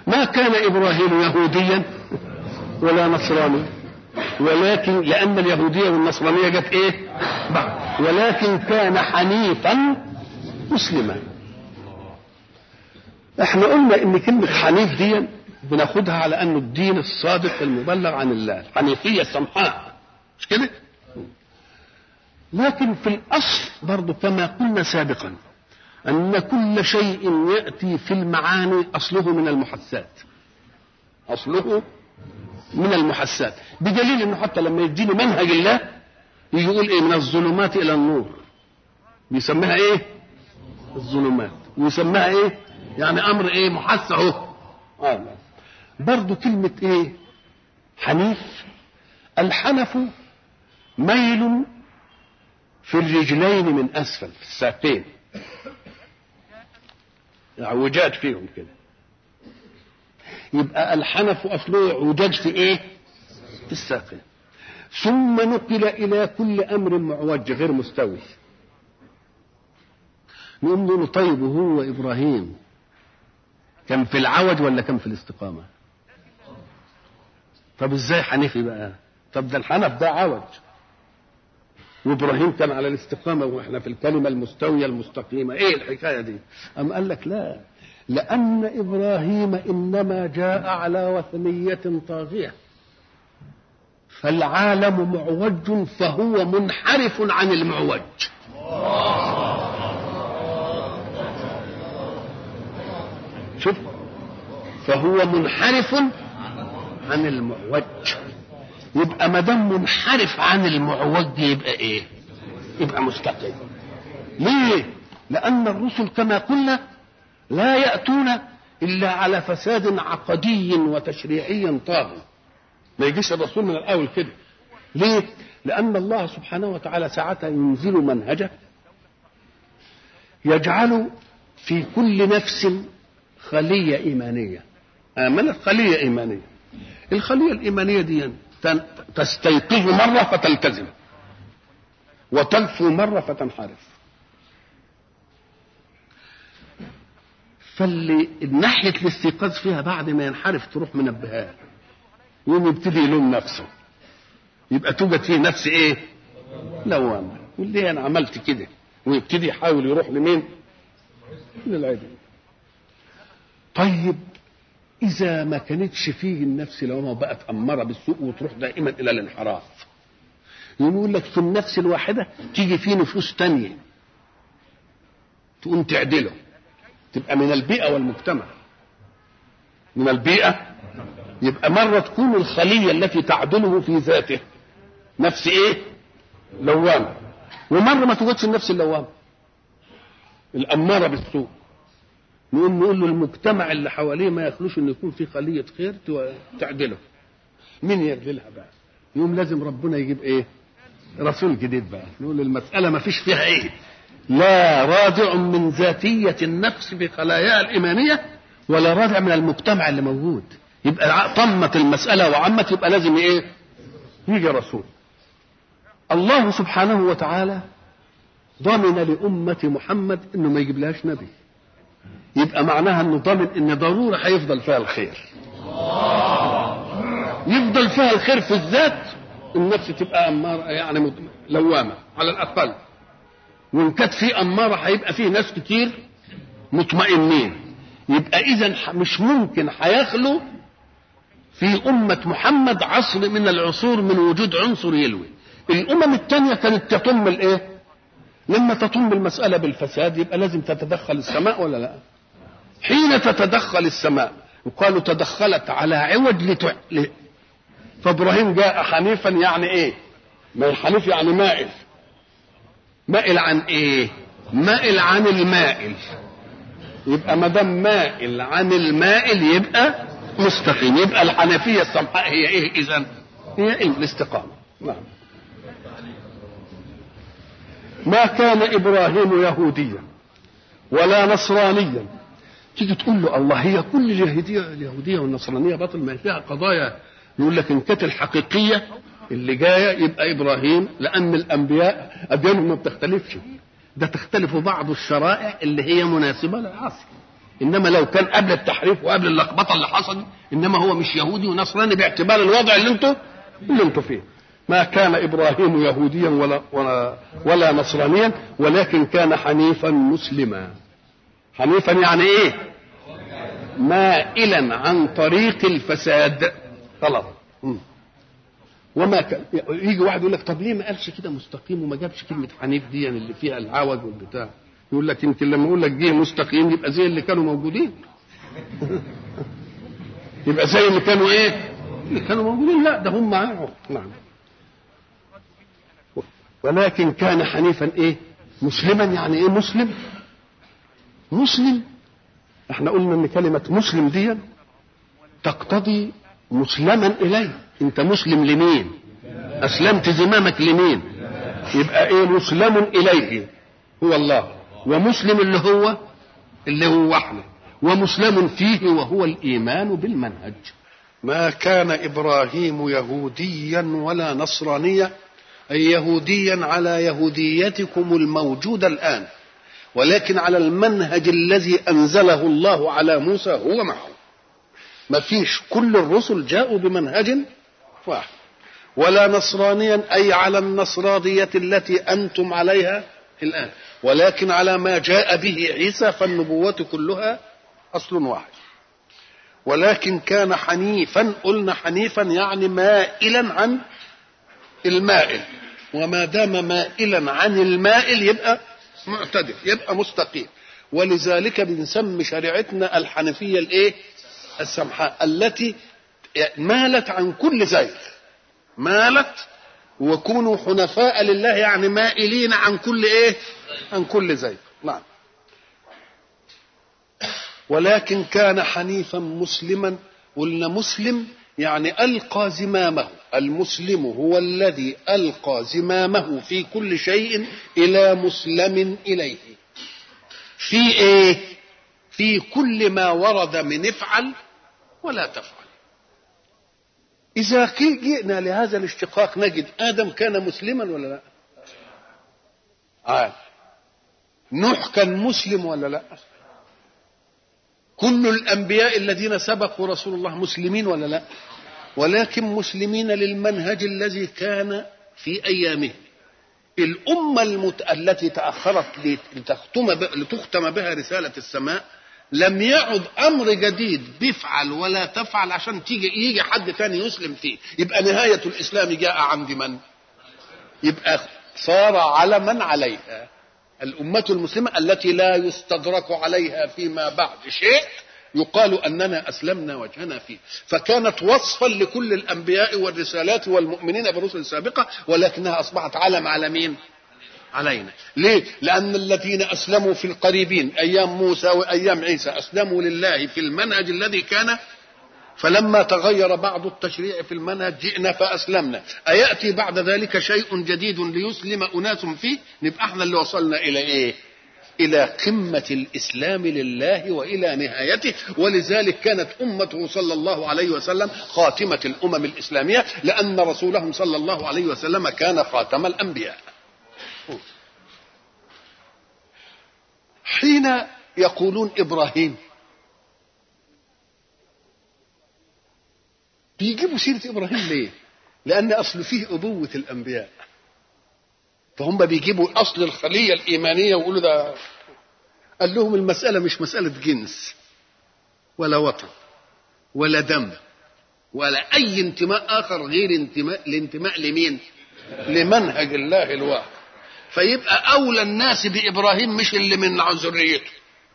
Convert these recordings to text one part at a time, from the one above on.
ما كان ابراهيم يهوديا ولا نصرانيا ولكن لان اليهوديه والنصرانيه جت ايه بعد ولكن كان حنيفا مسلما احنا قلنا ان كلمه حنيف دي بناخدها على انه الدين الصادق المبلغ عن الله الحنيفيه السمحاء مش كده لكن في الاصل برضه كما قلنا سابقا ان كل شيء ياتي في المعاني اصله من المحسات اصله من المحسات بدليل انه حتى لما يديني منهج الله يجي يقول ايه من الظلمات الى النور بيسميها ايه الظلمات ويسميها ايه يعني امر ايه محس اهو آه. برضه كلمه ايه حنيف الحنف ميل في الرجلين من اسفل في الساقين اعوجاج فيهم كده يبقى الحنف اصله اعوجاج في ايه في الساقين ثم نقل الى كل امر معوج غير مستوي نقوم نقول طيب وهو ابراهيم كان في العوج ولا كان في الاستقامه طب ازاي حنيفي بقى طب ده الحنف ده عوج وابراهيم كان على الاستقامه واحنا في الكلمه المستويه المستقيمه ايه الحكايه دي ام قال لك لا لان ابراهيم انما جاء على وثنيه طاغيه فالعالم معوج فهو منحرف عن المعوج شوف فهو منحرف عن المعوج يبقى ما دام منحرف عن المعوج يبقى ايه؟ يبقى مستقيم. ليه؟ لأن الرسل كما قلنا لا يأتون إلا على فساد عقدي وتشريعي طاغي. ما يجيش الرسول من الأول كده. ليه؟ لأن الله سبحانه وتعالى ساعتها ينزل منهجه يجعل في كل نفس خلية إيمانية. آمنت خلية إيمانية. الخلية الإيمانية دي تستيقظ مرة فتلتزم وتلفو مرة فتنحرف فاللي ناحية الاستيقاظ فيها بعد ما ينحرف تروح منبهاه يقوم يبتدي يلوم نفسه يبقى توجد فيه نفس ايه لوامة يقول ليه انا عملت كده ويبتدي يحاول يروح لمين للعدل طيب إذا ما كانتش فيه النفس لوامة وبقت أمارة بالسوء وتروح دائما إلى الانحراف يقول لك في النفس الواحدة تيجي فيه نفوس تانية تقوم تعدله تبقى من البيئة والمجتمع من البيئة يبقى مرة تكون الخلية التي تعدله في ذاته نفس ايه لوامة ومرة ما توجدش النفس اللوامة الأمارة بالسوء نقوم نقول له المجتمع اللي حواليه ما يخلوش ان يكون في خليه خير تعدله مين يعدلها بقى يقوم لازم ربنا يجيب ايه رسول جديد بقى نقول المساله ما فيش فيها ايه لا رادع من ذاتيه النفس بخلاياها الايمانيه ولا رادع من المجتمع اللي موجود يبقى طمت المساله وعمت يبقى لازم ايه يجي رسول الله سبحانه وتعالى ضمن لأمة محمد انه ما يجيب لهاش نبي يبقى معناها انه ضامن ان ضروره هيفضل فيها الخير يفضل فيها الخير في الذات النفس تبقى اماره يعني لوامه على الاقل وان كانت في اماره هيبقى فيه ناس كتير مطمئنين يبقى اذا مش ممكن هيخلو في أمة محمد عصر من العصور من وجود عنصر يلوي الأمم الثانية كانت تطم الإيه؟ لما تطم المسألة بالفساد يبقى لازم تتدخل السماء ولا لا؟ حين تتدخل السماء وقالوا تدخلت على عوج لتع... ل... فابراهيم جاء حنيفا يعني ايه ما الحنيف يعني مائل مائل عن ايه مائل عن المائل يبقى ما دام مائل عن المائل يبقى مستقيم يبقى الحنفيه السمحاء هي ايه اذا هي إيه؟ الاستقامه نعم ما كان ابراهيم يهوديا ولا نصرانيا تيجي تقول له الله هي كل اليهوديه اليهوديه والنصرانيه باطل ما فيها قضايا يقول لك ان كانت الحقيقيه اللي جايه يبقى ابراهيم لان الانبياء اديانهم ما بتختلفش ده تختلف بعض الشرائع اللي هي مناسبه للعصر انما لو كان قبل التحريف وقبل اللخبطه اللي حصلت انما هو مش يهودي ونصراني باعتبار الوضع اللي انتوا اللي انتوا فيه ما كان ابراهيم يهوديا ولا ولا ولا نصرانيا ولكن كان حنيفا مسلما حنيفا يعني ايه مائلا عن طريق الفساد خلاص مم. وما كان يجي واحد يقول لك طب ليه ما قالش كده مستقيم وما جابش كلمه حنيف دي اللي فيها العوج والبتاع يقول لك يمكن لما يقول لك جه مستقيم يبقى زي اللي كانوا موجودين يبقى زي اللي كانوا ايه اللي كانوا موجودين لا ده هم معاهم نعم ولكن كان حنيفا ايه مسلما يعني ايه مسلم مسلم احنا قلنا ان كلمة مسلم دي تقتضي مسلما اليه انت مسلم لمين اسلمت زمامك لمين يبقى ايه مسلم اليه هو الله ومسلم اللي هو اللي هو احنا ومسلم فيه وهو الايمان بالمنهج ما كان ابراهيم يهوديا ولا نصرانيا اي يهوديا على يهوديتكم الموجوده الان ولكن على المنهج الذي انزله الله على موسى هو معه ما فيش كل الرسل جاءوا بمنهج واحد ولا نصرانيا اي على النصرانيه التي انتم عليها الان ولكن على ما جاء به عيسى فالنبوه كلها اصل واحد ولكن كان حنيفا قلنا حنيفا يعني مائلا عن المائل وما دام مائلا عن المائل يبقى معتدل يبقى مستقيم ولذلك بنسمي شريعتنا الحنفيه الايه السمحاء التي مالت عن كل زيغ مالت وكونوا حنفاء لله يعني مائلين عن كل ايه عن كل زيغ نعم ولكن كان حنيفا مسلما قلنا مسلم يعني القى زمامه المسلم هو الذي القى زمامه في كل شيء الى مسلم اليه في ايه في كل ما ورد من افعل ولا تفعل اذا جئنا لهذا الاشتقاق نجد ادم كان مسلما ولا لا آه. نوح كان مسلم ولا لا كل الانبياء الذين سبقوا رسول الله مسلمين ولا لا ولكن مسلمين للمنهج الذي كان في ايامه الامه المت... التي تاخرت لتختم ب... لتختم بها رساله السماء لم يعد امر جديد بيفعل ولا تفعل عشان تيجي يجي حد ثاني يسلم فيه يبقى نهايه الاسلام جاء عند من يبقى صار علما عليها الأمة المسلمة التي لا يستدرك عليها فيما بعد شيء يقال أننا أسلمنا وجهنا فيه فكانت وصفا لكل الأنبياء والرسالات والمؤمنين بالرسل السابقة ولكنها أصبحت علم على مين علينا ليه لأن الذين أسلموا في القريبين أيام موسى وأيام عيسى أسلموا لله في المنهج الذي كان فلما تغير بعض التشريع في المنهج جئنا فاسلمنا اياتي بعد ذلك شيء جديد ليسلم اناس فيه نبقى احنا اللي وصلنا الى ايه الى قمه الاسلام لله والى نهايته ولذلك كانت امته صلى الله عليه وسلم خاتمه الامم الاسلاميه لان رسولهم صلى الله عليه وسلم كان خاتم الانبياء حين يقولون ابراهيم بيجيبوا سيرة إبراهيم ليه؟ لأن أصل فيه أبوة الأنبياء فهم بيجيبوا أصل الخلية الإيمانية ويقولوا ده قال لهم المسألة مش مسألة جنس ولا وطن ولا دم ولا أي انتماء آخر غير انتماء الانتماء لمين؟ لمنهج الله الواحد فيبقى أولى الناس بإبراهيم مش اللي من ذريته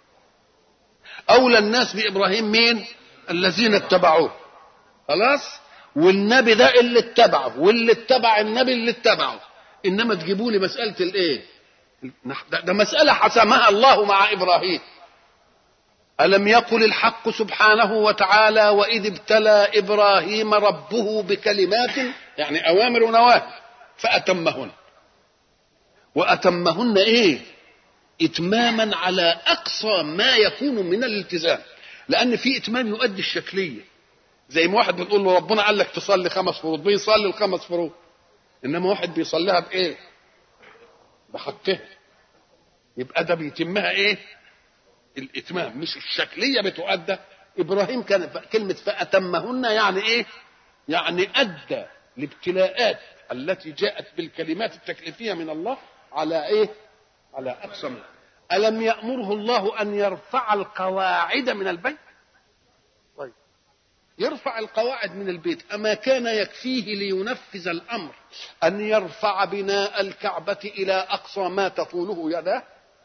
أولى الناس بإبراهيم مين؟ الذين اتبعوه خلاص والنبي ده اللي اتبعه واللي اتبع النبي اللي اتبعه انما تجيبوا لي مساله الايه ده, ده مساله حسمها الله مع ابراهيم الم يقل الحق سبحانه وتعالى واذ ابتلى ابراهيم ربه بكلمات يعني اوامر ونواهي فاتمهن واتمهن ايه اتماما على اقصى ما يكون من الالتزام لان في اتمام يؤدي الشكليه زي ما واحد بتقول له ربنا قال لك تصلي خمس فروض بيصلي الخمس فروض انما واحد بيصليها بايه بحقها يبقى ده بيتمها ايه الاتمام مش الشكليه بتؤدى ابراهيم كان كلمه فاتمهن يعني ايه يعني ادى الابتلاءات التي جاءت بالكلمات التكليفيه من الله على ايه على اقصى منه. الم يامره الله ان يرفع القواعد من البيت طيب يرفع القواعد من البيت اما كان يكفيه لينفذ الامر ان يرفع بناء الكعبه الى اقصى ما تطوله يداه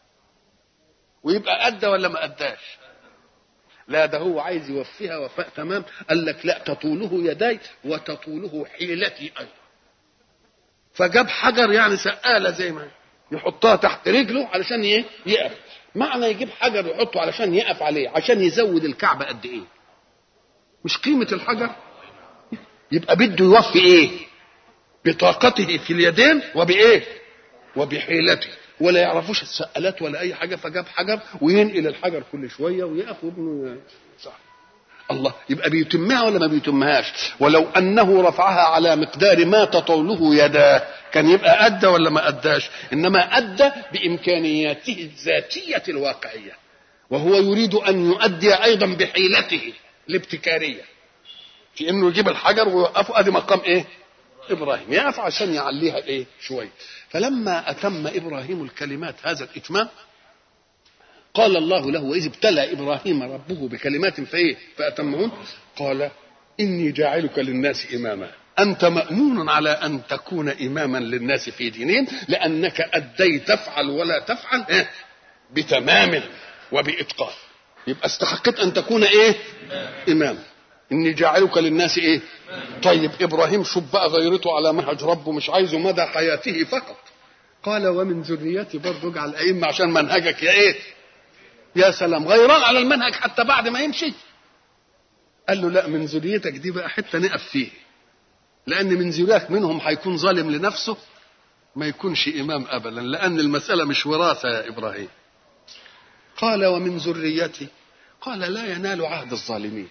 ويبقى ادى ولا ما اداش لا ده هو عايز يوفيها وفاء تمام قال لك لا تطوله يداي وتطوله حيلتي ايضا فجاب حجر يعني سقاله زي ما يحطها تحت رجله علشان ايه يقف معنى يجيب حجر يحطه علشان يقف عليه عشان يزود الكعبه قد ايه مش قيمه الحجر يبقى بده يوفي ايه بطاقته في اليدين وبايه وبحيلته ولا يعرفوش السقالات ولا اي حاجه فجاب حجر وينقل الحجر كل شويه ويقف وابنه صح الله يبقى بيتمها ولا ما بيتمهاش ولو انه رفعها على مقدار ما تطوله يداه كان يبقى ادى ولا ما اداش انما ادى بامكانياته الذاتيه الواقعيه وهو يريد ان يؤدي ايضا بحيلته الابتكاريه في انه يجيب الحجر ويوقفه ادي مقام ايه ابراهيم يقف عشان يعليها ايه شويه فلما اتم ابراهيم الكلمات هذا الاتمام قال الله له واذ ابتلى ابراهيم ربه بكلمات فايه فاتمهن قال اني جاعلك للناس اماما انت مامون على ان تكون اماما للناس في دينهم لانك اديت تفعل ولا تفعل إيه؟ بتمام وباتقان يبقى استحقت ان تكون ايه امام اني جاعلك للناس ايه طيب ابراهيم شوف بقى غيرته على منهج ربه مش عايزه مدى حياته فقط قال ومن ذريتي برضه اجعل ائمه عشان منهجك يا ايه يا سلام غيران على المنهج حتى بعد ما يمشي قال له لا من ذريتك دي بقى حته نقف فيه لان من ذريتك منهم هيكون ظالم لنفسه ما يكونش امام ابدا لان المساله مش وراثه يا ابراهيم قال ومن ذريتي قال لا ينال عهد الظالمين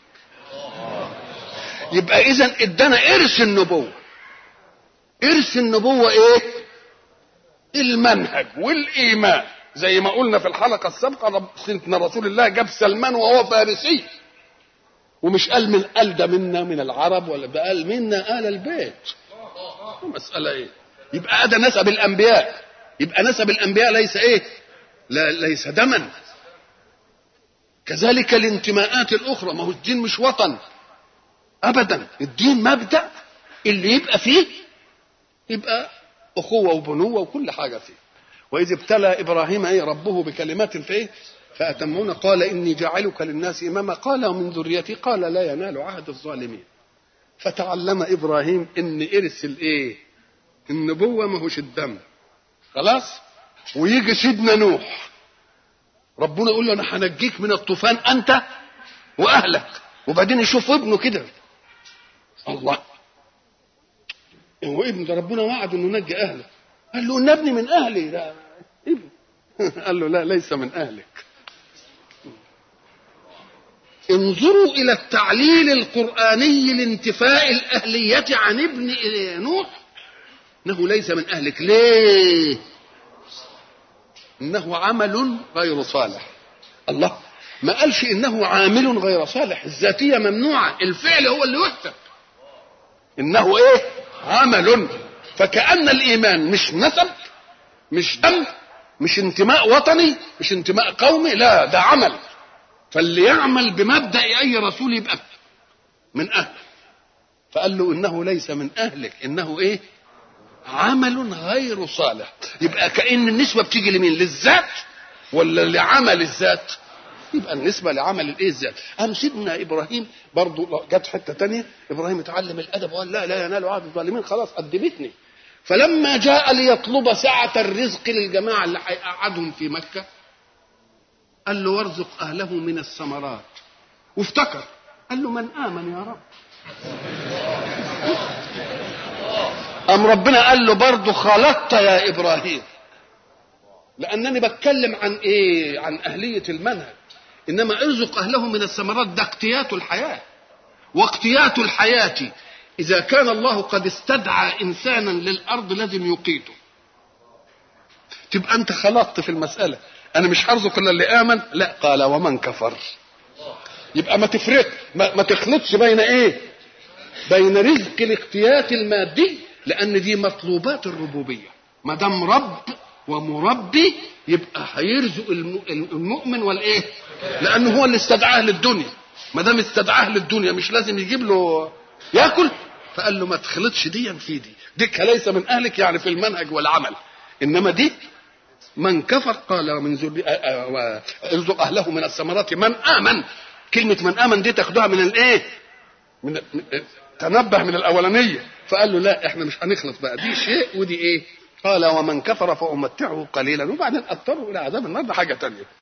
يبقى اذا ادانا ارث النبوه ارث النبوه ايه المنهج والايمان زي ما قلنا في الحلقه السابقه سيدنا رسول الله جاب سلمان وهو فارسي ومش قال من قال ده منا من العرب ولا ده قال منا آل البيت مسألة ايه يبقى ده نسب الانبياء يبقى نسب الانبياء ليس ايه لا ليس دما كذلك الانتماءات الاخرى ما هو الدين مش وطن ابدا الدين مبدا اللي يبقى فيه يبقى اخوه وبنوه وكل حاجه فيه واذ ابتلى ابراهيم ايه ربه بكلمات فايه فاتمون قال اني جاعلك للناس اماما قال ومن ذريتي قال لا ينال عهد الظالمين فتعلم ابراهيم ان ارث الايه النبوه ما هوش الدم خلاص ويجي سيدنا نوح ربنا يقول له انا هنجيك من الطوفان انت واهلك وبعدين يشوف ابنه كده الله هو ابن ده ربنا وعد انه ينجي اهله قال له ان ابني من اهلي ده ابن قال له لا ليس من اهلك انظروا الى التعليل القراني لانتفاء الاهليه عن ابن نوح انه ليس من اهلك ليه انه عمل غير صالح الله ما قالش انه عامل غير صالح الذاتيه ممنوعه الفعل هو اللي يحسب انه ايه عمل فكأن الإيمان مش نسب مش دم مش انتماء وطني مش انتماء قومي لا ده عمل فاللي يعمل بمبدأ أي رسول يبقى من أهله فقال له إنه ليس من أهلك إنه إيه عمل غير صالح يبقى كأن النسبة بتيجي لمين للذات ولا لعمل الذات يبقى النسبة لعمل الايه الذات أم سيدنا إبراهيم برضو جت حتة تانية إبراهيم اتعلم الأدب وقال لا لا ينال عهد الظالمين خلاص قدمتني فلما جاء ليطلب سعة الرزق للجماعة اللي هيقعدهم في مكة قال له وارزق أهله من الثمرات وافتكر قال له من آمن يا رب أم ربنا قال له برضه خلطت يا إبراهيم لأنني بتكلم عن إيه عن أهلية المنهج إنما ارزق أهله من الثمرات ده اقتيات الحياة واقتيات الحياة إذا كان الله قد استدعى إنسانا للأرض لازم يقيته تبقى أنت خلطت في المسألة انا مش هرزق الا اللي امن لا قال ومن كفر يبقى ما تفرق ما, ما تخلطش بين ايه بين رزق الاقتيات المادي لان دي مطلوبات الربوبيه ما دام رب ومربي يبقى هيرزق الم- المؤمن والايه لانه هو اللي استدعاه للدنيا ما دام استدعاه للدنيا مش لازم يجيب له ياكل فقال له ما تخلطش دي في دي ديك ليس من اهلك يعني في المنهج والعمل انما دي من كفر قال من ذري ارزق اهله من الثمرات من امن كلمه من امن دي تاخدوها من الايه من من- تنبه من الاولانيه فقال له لا احنا مش هنخلص بقى دي شيء ودي ايه قال ومن كفر فامتعه قليلا وبعدين اضطره الى عذاب النار ده حاجه تانية